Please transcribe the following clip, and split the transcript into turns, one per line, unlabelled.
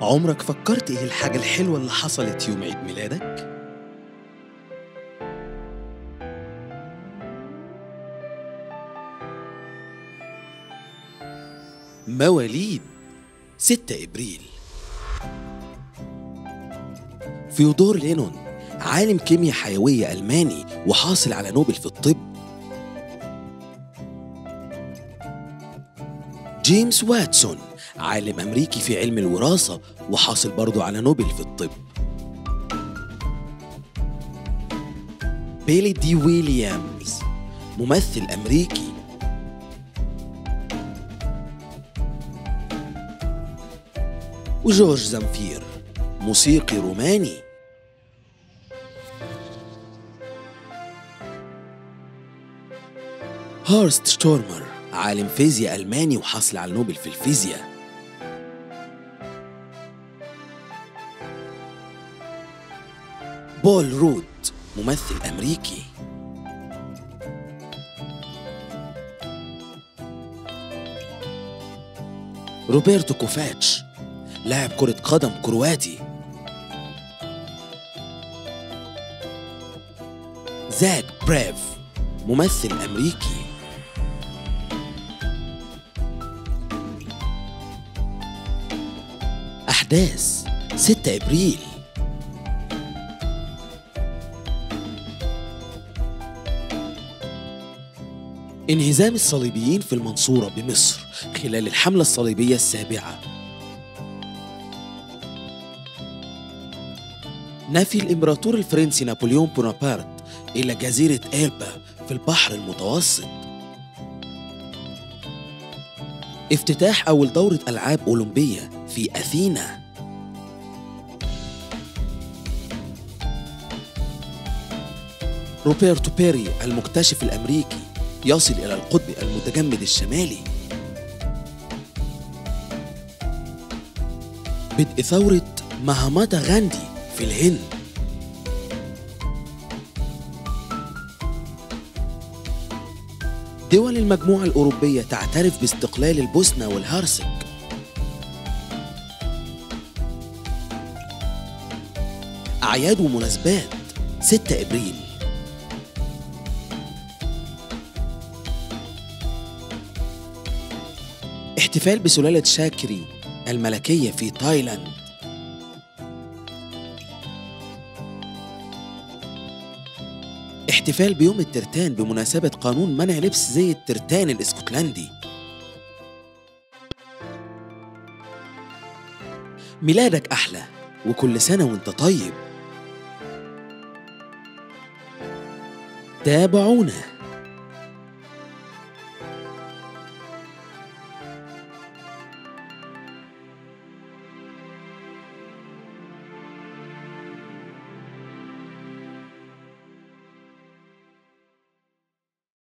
عمرك فكرت ايه الحاجة الحلوة اللي حصلت يوم عيد ميلادك؟ مواليد 6 ابريل فيودور لينون عالم كيمياء حيوية ألماني وحاصل على نوبل في الطب جيمس واتسون عالم أمريكي في علم الوراثة وحاصل برضه على نوبل في الطب بيلي دي ويليامز ممثل أمريكي وجورج زنفير موسيقي روماني هارست شتورمر عالم فيزياء ألماني وحصل على نوبل في الفيزياء بول رود ممثل أمريكي روبرتو كوفاتش لاعب كرة قدم كرواتي زاك بريف ممثل أمريكي أحداث 6 إبريل انهزام الصليبيين في المنصورة بمصر خلال الحملة الصليبية السابعة نفي الإمبراطور الفرنسي نابليون بونابرت إلى جزيرة إلبا في البحر المتوسط افتتاح أول دورة ألعاب أولمبية في أثينا روبرتو بيري المكتشف الأمريكي يصل إلى القطب المتجمد الشمالي بدء ثورة مهاماتا غاندي في الهند دول المجموعة الأوروبية تعترف باستقلال البوسنة والهرسك أعياد ومناسبات 6 إبريل احتفال بسلالة شاكري الملكية في تايلاند احتفال بيوم الترتان بمناسبة قانون منع لبس زي الترتان الاسكتلندي ميلادك أحلى وكل سنة وانت طيب تابعونا